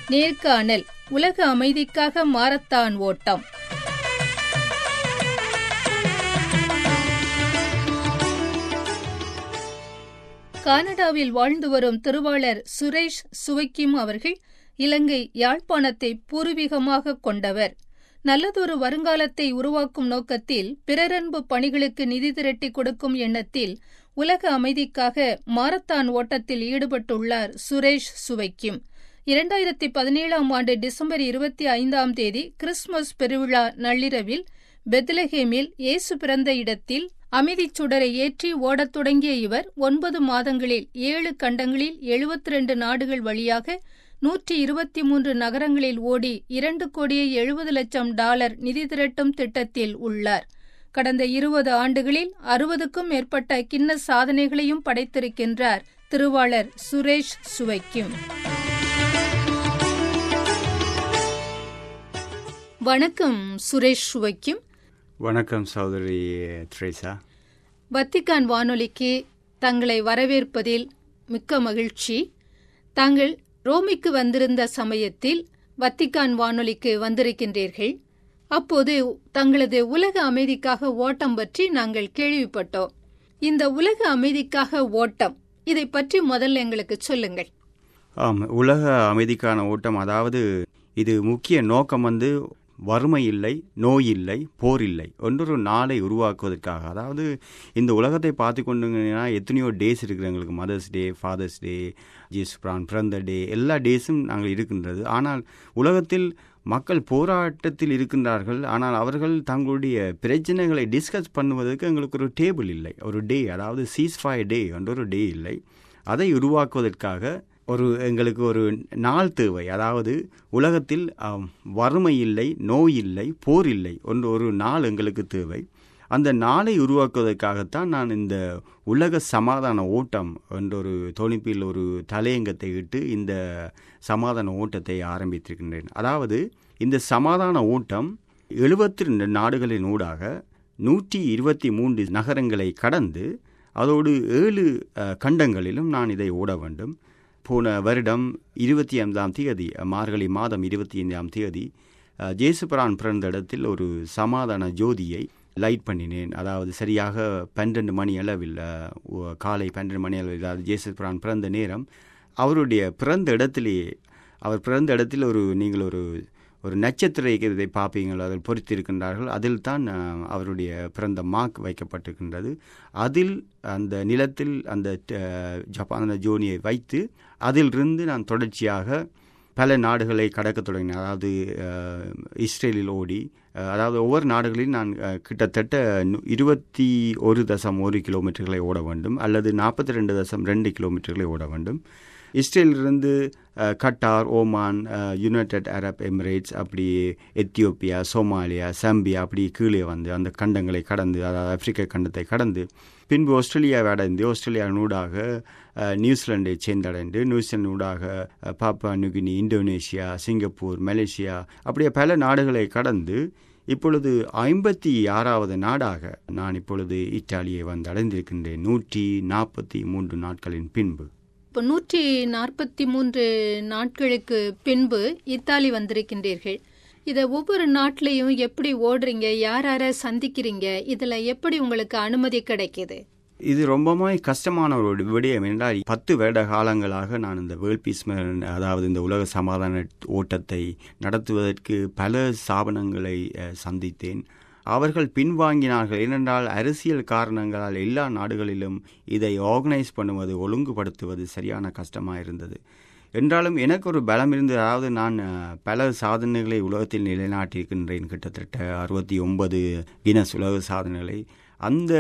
நேர்காணல் உலக அமைதிக்காக மாரத்தான் ஓட்டம் கனடாவில் வாழ்ந்து வரும் திருவாளர் சுரேஷ் சுவைக்கிம் அவர்கள் இலங்கை யாழ்ப்பாணத்தை பூர்வீகமாக கொண்டவர் நல்லதொரு வருங்காலத்தை உருவாக்கும் நோக்கத்தில் பிறரன்பு பணிகளுக்கு நிதி திரட்டி கொடுக்கும் எண்ணத்தில் உலக அமைதிக்காக மாரத்தான் ஓட்டத்தில் ஈடுபட்டுள்ளார் சுரேஷ் சுவைக்கிம் இரண்டாயிரத்தி பதினேழாம் ஆண்டு டிசம்பர் இருபத்தி ஐந்தாம் தேதி கிறிஸ்துமஸ் பெருவிழா நள்ளிரவில் பெத்லஹேமில் இயேசு பிறந்த இடத்தில் அமைதிச் சுடரை ஏற்றி ஓடத் தொடங்கிய இவர் ஒன்பது மாதங்களில் ஏழு கண்டங்களில் எழுபத்தி ரெண்டு நாடுகள் வழியாக நூற்றி இருபத்தி மூன்று நகரங்களில் ஓடி இரண்டு கோடியே எழுபது லட்சம் டாலர் நிதி திரட்டும் திட்டத்தில் உள்ளார் கடந்த இருபது ஆண்டுகளில் அறுபதுக்கும் மேற்பட்ட கிண்ண சாதனைகளையும் படைத்திருக்கின்றார் திருவாளர் சுரேஷ் சுவைக்கும் வணக்கம் சுரேஷ் சுவைக்கும் வணக்கம் சகோதரி த்ரேசா வத்திக்கான் வானொலிக்கு தங்களை வரவேற்பதில் மிக்க மகிழ்ச்சி தாங்கள் ரோமிக்கு வந்திருந்த சமயத்தில் வத்திக்கான் வானொலிக்கு வந்திருக்கின்றீர்கள் அப்போது தங்களது உலக அமைதிக்காக ஓட்டம் பற்றி நாங்கள் கேள்விப்பட்டோம் இந்த உலக அமைதிக்காக ஓட்டம் இதை பற்றி முதல்ல எங்களுக்கு சொல்லுங்கள் ஆம் உலக அமைதிக்கான ஓட்டம் அதாவது இது முக்கிய நோக்கம் வந்து வறுமை இல்லை நோய் இல்லை போர் இல்லை ஒன்றொரு நாளை உருவாக்குவதற்காக அதாவது இந்த உலகத்தை பார்த்து கொண்டுங்கன்னா எத்தனையோ டேஸ் இருக்குது எங்களுக்கு மதர்ஸ் டே ஃபாதர்ஸ் டே ஜீஸ் பிரான் பிறந்த டே எல்லா டேஸும் நாங்கள் இருக்கின்றது ஆனால் உலகத்தில் மக்கள் போராட்டத்தில் இருக்கின்றார்கள் ஆனால் அவர்கள் தங்களுடைய பிரச்சனைகளை டிஸ்கஸ் பண்ணுவதற்கு எங்களுக்கு ஒரு டேபிள் இல்லை ஒரு டே அதாவது சீஸ்ஃபை டே என்ற ஒரு டே இல்லை அதை உருவாக்குவதற்காக ஒரு எங்களுக்கு ஒரு நாள் தேவை அதாவது உலகத்தில் வறுமை இல்லை நோய் இல்லை போர் இல்லை ஒன்று ஒரு நாள் எங்களுக்கு தேவை அந்த நாளை உருவாக்குவதற்காகத்தான் நான் இந்த உலக சமாதான ஓட்டம் என்ற ஒரு தொழிப்பில் ஒரு தலையங்கத்தை இட்டு இந்த சமாதான ஓட்டத்தை ஆரம்பித்திருக்கின்றேன் அதாவது இந்த சமாதான ஓட்டம் எழுபத்தி ரெண்டு நாடுகளின் ஊடாக நூற்றி இருபத்தி மூன்று நகரங்களை கடந்து அதோடு ஏழு கண்டங்களிலும் நான் இதை ஓட வேண்டும் போன வருடம் இருபத்தி ஐந்தாம் தேதி மார்கழி மாதம் இருபத்தி ஐந்தாம் தேதி ஜேசுபிரான் பிறந்த இடத்தில் ஒரு சமாதான ஜோதியை லைட் பண்ணினேன் அதாவது சரியாக பன்னெண்டு மணி அளவில் காலை பன்னெண்டு மணி அளவில் அதாவது ஜேசுபிரான் பிறந்த நேரம் அவருடைய பிறந்த இடத்திலேயே அவர் பிறந்த இடத்தில் ஒரு நீங்கள் ஒரு ஒரு நட்சத்திர இதை பார்ப்பீங்கள் அதில் பொறித்திருக்கின்றார்கள் அதில் தான் அவருடைய பிறந்த மார்க் வைக்கப்பட்டிருக்கின்றது அதில் அந்த நிலத்தில் அந்த ஜப்பான ஜோனியை வைத்து அதிலிருந்து நான் தொடர்ச்சியாக பல நாடுகளை கடக்க தொடங்கினேன் அதாவது இஸ்ரேலில் ஓடி அதாவது ஒவ்வொரு நாடுகளிலும் நான் கிட்டத்தட்ட இருபத்தி ஒரு தசம் ஒரு கிலோமீட்டர்களை ஓட வேண்டும் அல்லது நாற்பத்தி ரெண்டு தசம் ரெண்டு கிலோமீட்டர்களை ஓட வேண்டும் இஸ்ரேலிருந்து Qatar Oman United Arab Emirates அப்படி எத்தியோப்பியா சோமாலியா சம்பியா அப்படி கீழே வந்து அந்த கண்டங்களை கடந்து அதாவது ஆப்பிரிக்க கண்டத்தை கடந்து பின்பு ஆஸ்திரேலியாவை அடைந்து ஆஸ்திரேலியாவினூடாக நியூசிலாண்டை சேர்ந்தடைந்து நியூசிலாண்டூடாக பாப்பா நியூகினி இந்தோனேஷியா சிங்கப்பூர் மலேசியா அப்படியே பல நாடுகளை கடந்து இப்பொழுது ஐம்பத்தி ஆறாவது நாடாக நான் இப்பொழுது இத்தாலியை வந்து அடைந்திருக்கின்றேன் நூற்றி நாற்பத்தி மூன்று நாட்களின் பின்பு இப்போ நூற்றி நாற்பத்தி மூன்று நாட்களுக்கு பின்பு இத்தாலி வந்திருக்கின்றீர்கள் இதை ஒவ்வொரு நாட்டிலையும் எப்படி ஓடுறீங்க யார் யாரை சந்திக்கிறீங்க இதில் எப்படி உங்களுக்கு அனுமதி கிடைக்கிது இது ரொம்பவே கஷ்டமான ஒரு விடயம் என்றால் பத்து வருட காலங்களாக நான் இந்த வேர்ல்ட் பீஸ் அதாவது இந்த உலக சமாதான ஓட்டத்தை நடத்துவதற்கு பல ஸ்தாபனங்களை சந்தித்தேன் அவர்கள் பின்வாங்கினார்கள் ஏனென்றால் அரசியல் காரணங்களால் எல்லா நாடுகளிலும் இதை ஆர்கனைஸ் பண்ணுவது ஒழுங்குபடுத்துவது சரியான கஷ்டமாக இருந்தது என்றாலும் எனக்கு ஒரு பலம் இருந்தது அதாவது நான் பல சாதனைகளை உலகத்தில் நிலைநாட்டியிருக்கின்றேன் கிட்டத்தட்ட அறுபத்தி ஒன்பது கினஸ் உலக சாதனைகளை அந்த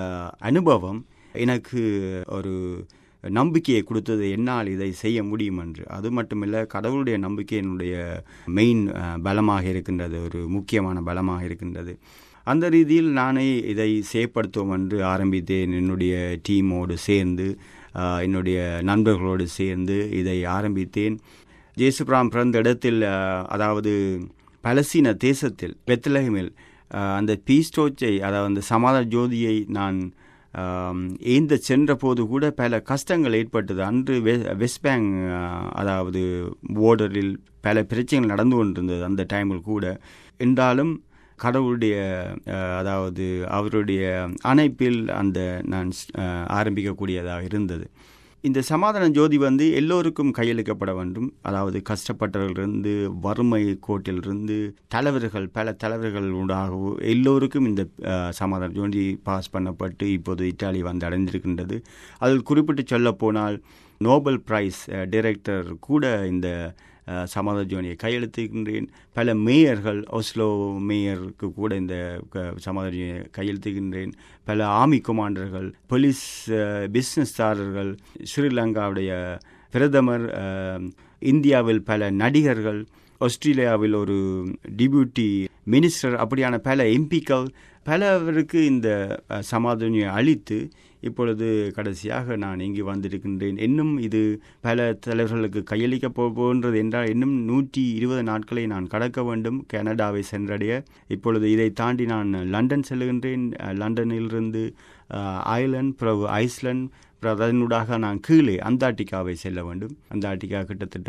அனுபவம் எனக்கு ஒரு நம்பிக்கையை கொடுத்தது என்னால் இதை செய்ய முடியும் என்று அது மட்டுமில்லை கடவுளுடைய நம்பிக்கை என்னுடைய மெயின் பலமாக இருக்கின்றது ஒரு முக்கியமான பலமாக இருக்கின்றது அந்த ரீதியில் நானே இதை செயற்படுத்துவோம் என்று ஆரம்பித்தேன் என்னுடைய டீமோடு சேர்ந்து என்னுடைய நண்பர்களோடு சேர்ந்து இதை ஆரம்பித்தேன் ஜேசுபிராம் பிறந்த இடத்தில் அதாவது பலஸ்தீன தேசத்தில் பெத்லஹமில் அந்த பீஸ்டோச்சை அதாவது அந்த சமாதான ஜோதியை நான் ஏந்த சென்ற போது கூட பல கஷ்டங்கள் ஏற்பட்டது அன்று வெ வெஸ்ட் பேங்க் அதாவது போர்டரில் பல பிரச்சனைகள் நடந்து கொண்டிருந்தது அந்த டைமில் கூட என்றாலும் கடவுளுடைய அதாவது அவருடைய அணைப்பில் அந்த நான் ஆரம்பிக்கக்கூடியதாக இருந்தது இந்த சமாதான ஜோதி வந்து எல்லோருக்கும் கையளிக்கப்பட வேண்டும் அதாவது கஷ்டப்பட்டவர்களிருந்து வறுமை கோட்டிலிருந்து தலைவர்கள் பல தலைவர்கள் உண்டாகவோ எல்லோருக்கும் இந்த சமாதான ஜோதி பாஸ் பண்ணப்பட்டு இப்போது இத்தாலி வந்து அடைந்திருக்கின்றது அதில் குறிப்பிட்டு சொல்ல போனால் நோபல் பிரைஸ் டைரக்டர் கூட இந்த சமாதான ஜோனியை கையெழுத்துகின்றேன் பல மேயர்கள் ஒஸ்லோ மேயருக்கு கூட இந்த சமாதான ஜோனியை கையெழுத்துகின்றேன் பல ஆர்மி கமாண்டர்கள் போலீஸ் பிஸ்னஸ்தாரர்கள் ஸ்ரீலங்காவுடைய பிரதமர் இந்தியாவில் பல நடிகர்கள் ஆஸ்திரேலியாவில் ஒரு டிபியூட்டி மினிஸ்டர் அப்படியான பல எம்பிக்கள் பலவருக்கு இந்த சமாதானியை அளித்து இப்பொழுது கடைசியாக நான் இங்கு வந்திருக்கின்றேன் இன்னும் இது பல தலைவர்களுக்கு கையளிக்க போகின்றது என்றால் இன்னும் நூற்றி இருபது நாட்களை நான் கடக்க வேண்டும் கனடாவை சென்றடைய இப்பொழுது இதை தாண்டி நான் லண்டன் செல்லுகின்றேன் லண்டனிலிருந்து ஐர்லாந்து பிறகு ஐஸ்லாந்து அதனூடாக நான் கீழே அந்தார்டிகாவை செல்ல வேண்டும் அந்தார்டிகா கிட்டத்தட்ட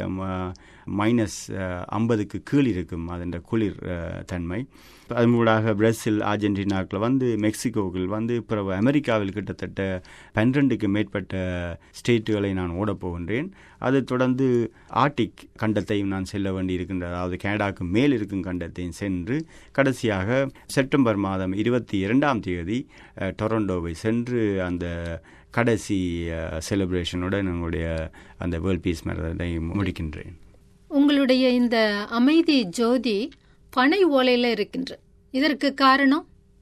மைனஸ் ஐம்பதுக்கு கீழ் இருக்கும் அதன் குளிர் தன்மை அதனூடாக பிரேசில் அர்ஜென்டினாக்கில் வந்து மெக்சிகோவில் வந்து பிறகு அமெரிக்காவில் கிட்டத்தட்ட பன்னிரெண்டுக்கு மேற்பட்ட ஸ்டேட்டுகளை நான் ஓடப்போகின்றேன் அதை தொடர்ந்து ஆர்டிக் கண்டத்தையும் நான் செல்ல வேண்டி இருக்கின்ற அதாவது கனடாக்கு மேல் இருக்கும் கண்டத்தையும் சென்று கடைசியாக செப்டம்பர் மாதம் இருபத்தி இரண்டாம் தேதி டொரண்டோவை சென்று அந்த கடைசி செலிப்ரேஷனுடன் என்னுடைய அந்த வேர்ல்ட் பீஸ் மேரதை முடிக்கின்றேன் உங்களுடைய இந்த அமைதி ஜோதி பனை ஓலையில் இருக்கின்ற இதற்கு காரணம்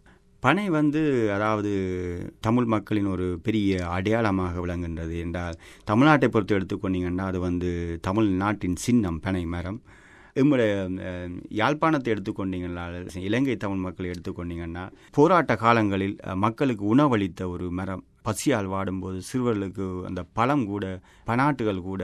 பனை வந்து அதாவது தமிழ் மக்களின் ஒரு பெரிய அடையாளமாக விளங்குகின்றது என்றால் தமிழ்நாட்டை பொறுத்து எடுத்துக்கொண்டீங்கன்னா அது வந்து தமிழ் நாட்டின் சின்னம் பனை மரம் நம்முடைய யாழ்ப்பாணத்தை எடுத்துக்கொண்டீங்கன்னா இலங்கை தமிழ் மக்களை எடுத்துக்கொண்டீங்கன்னா போராட்ட காலங்களில் மக்களுக்கு உணவளித்த ஒரு மரம் பசியால் வாடும்போது சிறுவர்களுக்கு அந்த பழம் கூட பனாட்டுகள் கூட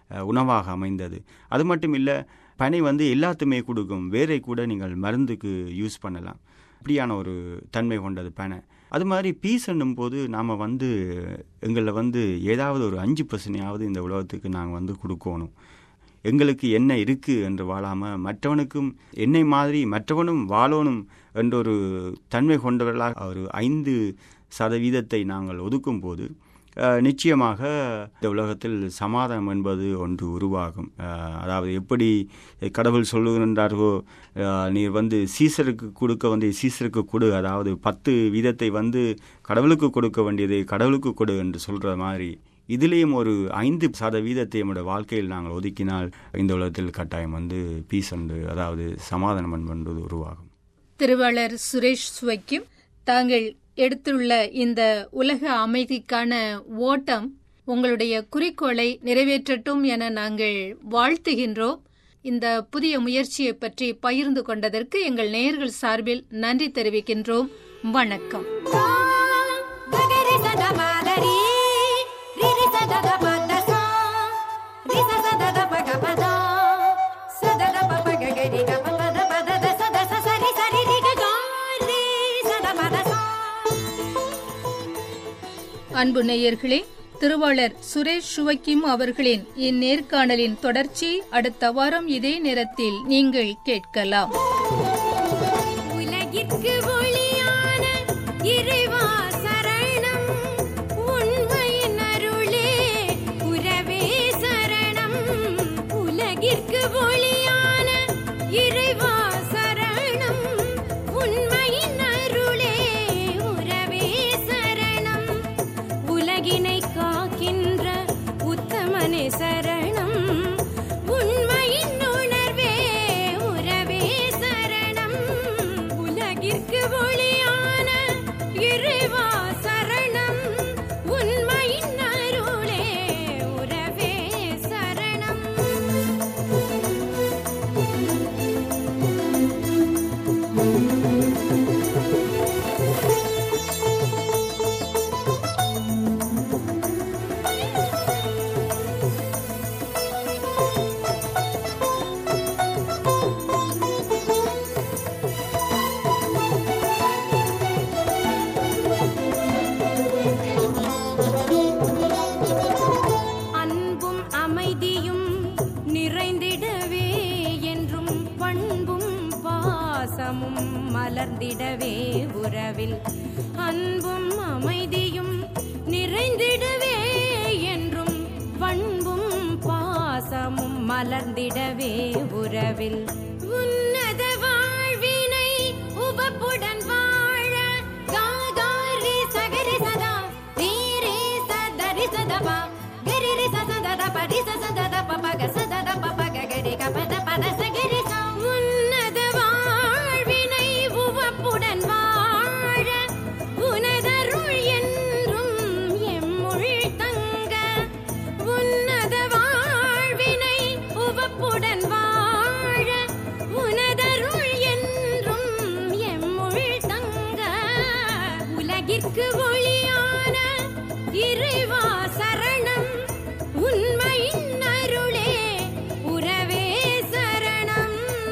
உணவாக அமைந்தது அது மட்டும் இல்லை பனை வந்து எல்லாத்துமே கொடுக்கும் வேரை கூட நீங்கள் மருந்துக்கு யூஸ் பண்ணலாம் அப்படியான ஒரு தன்மை கொண்டது பனை அது மாதிரி பீஸ் போது நாம் வந்து எங்களில் வந்து ஏதாவது ஒரு அஞ்சு பர்சனையாவது இந்த உலகத்துக்கு நாங்கள் வந்து கொடுக்கணும் எங்களுக்கு என்ன இருக்குது என்று வாழாமல் மற்றவனுக்கும் என்னை மாதிரி மற்றவனும் வாழணும் என்ற ஒரு தன்மை கொண்டவர்களாக ஒரு ஐந்து சதவீதத்தை நாங்கள் ஒதுக்கும் போது நிச்சயமாக இந்த உலகத்தில் சமாதானம் என்பது ஒன்று உருவாகும் அதாவது எப்படி கடவுள் சொல்லுகின்றார்களோ நீர் வந்து சீசருக்கு கொடுக்க வந்து சீசருக்கு கொடு அதாவது பத்து வீதத்தை வந்து கடவுளுக்கு கொடுக்க வேண்டியதை கடவுளுக்கு கொடு என்று சொல்கிற மாதிரி இதிலேயும் ஒரு ஐந்து சதவீதத்தை நம்முடைய வாழ்க்கையில் நாங்கள் ஒதுக்கினால் இந்த உலகத்தில் கட்டாயம் வந்து பீஸ் அண்டு அதாவது சமாதானம் என்பது உருவாகும் திருவாளர் சுரேஷ் சுவைக்கும் தாங்கள் எடுத்துள்ள இந்த உலக அமைதிக்கான ஓட்டம் உங்களுடைய குறிக்கோளை நிறைவேற்றட்டும் என நாங்கள் வாழ்த்துகின்றோம் இந்த புதிய முயற்சியை பற்றி பகிர்ந்து கொண்டதற்கு எங்கள் நேயர்கள் சார்பில் நன்றி தெரிவிக்கின்றோம் வணக்கம் அன்பு நேயர்களே திருவாளர் சுரேஷ் சுவக்கிம் அவர்களின் இந்நேர்காணலின் தொடர்ச்சி அடுத்த வாரம் இதே நேரத்தில் நீங்கள் கேட்கலாம் உலகிற்கு ஒளியான இறைவா சரணம் உண்மையின் அருளே உறவே சரணம் உலகிற்கு ஒளியான இறைவா சரணம் உண்மையின் அருளே உறவே சரணம் உலகினை காக்கின்ற உத்தமனே சரணம் உண்மையின் உணர்வே உறவே சரணம் உலகிற்கு ஒளியான இரு மலர்ந்திடவே உறவில் அன்பும் அமைதியும் நிறைந்திடவே என்றும் பண்பும் பாசமும் மலர்ந்திடவே உறவில் உன்னத வாழ்வினை உவப்புடன் வாழ காகாரி சகரி சதா ரீரே சதரி சதபா கரி ரி சதத பரி சதத பபக சதத பபக கரி கபத பத சகரி சா உன்னத வாழ்வினை உவப்புடன் வாழ உனதருள் என்றும் எம்முள் தங்க உன்னத வாழ்வினை உவப்புடன் வாழ உனதருள் என்றும் எம்முள் தங்க உலகிற்கு ஒளியான இறைவா சரணம் உண்மையின் அருளே உறவே சரணம்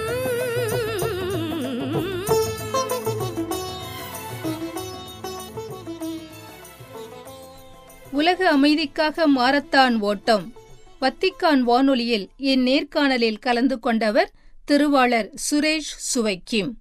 உலக அமைதிக்காக மாரத்தான் ஓட்டம் வத்திக்கான் வானொலியில் இந்நேர்காணலில் கலந்து கொண்டவர் திருவாளர் சுரேஷ் சுவைக்கிம்